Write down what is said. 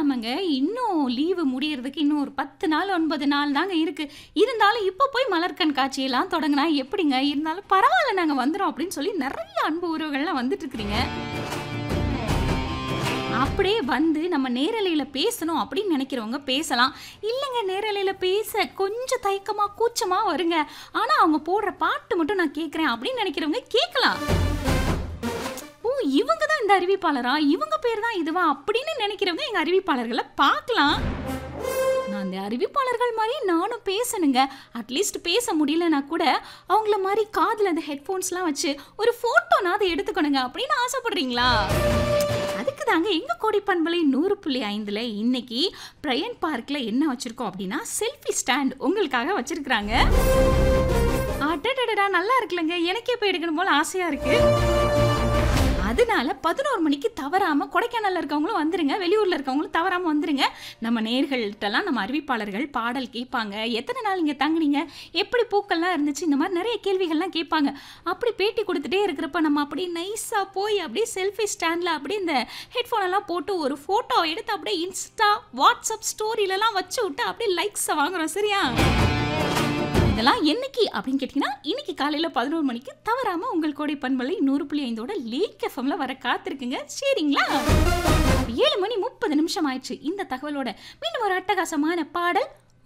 ஆமாங்க. இன்னும் லீவு முடியறதுக்கு இன்னும் ஒரு 10 நாள், 9 நாள் தாங்க இருக்கு. இருந்தாலும் இப்ப போய் மலர் கண்காட்சியெல்லாம் தொடங்குனா எப்படிங்க? இருந்தாலும் பரவால்ல நாங்க வந்துர்றோம் அப்படின்னு சொல்லி நெறைய அன்பு உறவுகள்லாம் வந்துட்டு இருக்கிறீங்க. அப்படியே வந்து நம்ம நேரலையில பேசணும் அப்படின்னு நெனைக்கிறவங்க பேசலாம். இல்லங்க நேரலையில பேச கொஞ்சம் தயக்கமா, கூச்சமா வருங்க. ஆனா அவங்க போடுற பாட்டு மட்டும் நான் கேட்கிறேன் அப்படின்னு நெனைக்கிறவங்க கேட்கலாம். ஓ! இவங்க தான் இந்த அறிவிப்பாளரா? இவங்க பேர் தான் இதுவா? அப்படின்னு நெனைக்கிறவங்க எங்க அறிவிப்பாளர்கள பார்க்கலாம். நான் அந்த அறிவிப்பாளர்கள் மாரி நானும் பேசணுங்க. அட்லீஸ்ட் பேச முடியலனா கூட, அவங்கள மாரி காதுல அந்த ஹெட்ஃபோன்ஸ்லாம் வச்சு ஒரு ஃபோட்டோனாவது எடுத்துக்கணுங்க அப்படின்னு ஆசைப்படுறீங்களா? அதுக்கு தாங்க எங்க கோடை பண்பலை 100.5ல இன்னைக்கு பிரையன்ட் பார்க்ல என்ன வச்சிருக்கோம் அப்படின்னா, செல்ஃபி ஸ்டாண்ட் உங்களுக்காக வச்சிருக்காங்க. அடடடடா! நல்லா இருக்குல்லங்க. எனக்கே போய் எடுக்கணும் போல ஆசையா இருக்கு. அதனால 11 மணிக்கு தவறாம கொடைக்கானல்ல இருக்கவங்களும் வந்துருங்க. வெளியூர்ல இருக்கவங்களும் தவறாம வந்துருங்க. நம்ம நேயர்கள்ட்டலாம் நம்ம அறிவிப்பாளர்கள் பாடல் கேட்பாங்க. எத்தன நாள் இங்க தங்குனீங்க? எப்படி பூக்கள்லாம் இருந்துச்சு? இந்த மாரி நெறைய கேள்விகள்லாம் கேட்பாங்க. அப்படி பேட்டி குடுத்துட்டே இருக்கிறப்ப நம்ம அப்படியே நைஸா போய் அப்படியே செல்ஃபி ஸ்டாண்ட்ல அப்படியே இந்த ஹெட்ஃபோன் எல்லாம் போட்டு ஒரு ஃபோட்டோ எடுத்து அப்படியே இன்ஸ்டா, வாட்ஸ்அப் ஸ்டோரிலலாம் வச்சு விட்டு அப்படியே லைக்ஸ வாங்குறோம். சரியா? இதெல்லாம் என்னைக்கு அப்படின்னு கேட்டீங்கன்னா, இன்னைக்கு காலையில 11 மணிக்கு தவறாம உங்கள் கோடை பண்பலை 100.5ஓட லேக் எஃப்எம்ல வர காத்திருக்குங்க. சரிங்களா? 7 மணி 30 நிமிஷம் ஆயிடுச்சு. இந்த தகவலோட மீண்டும் ஒரு அட்டகாசமான பாடல்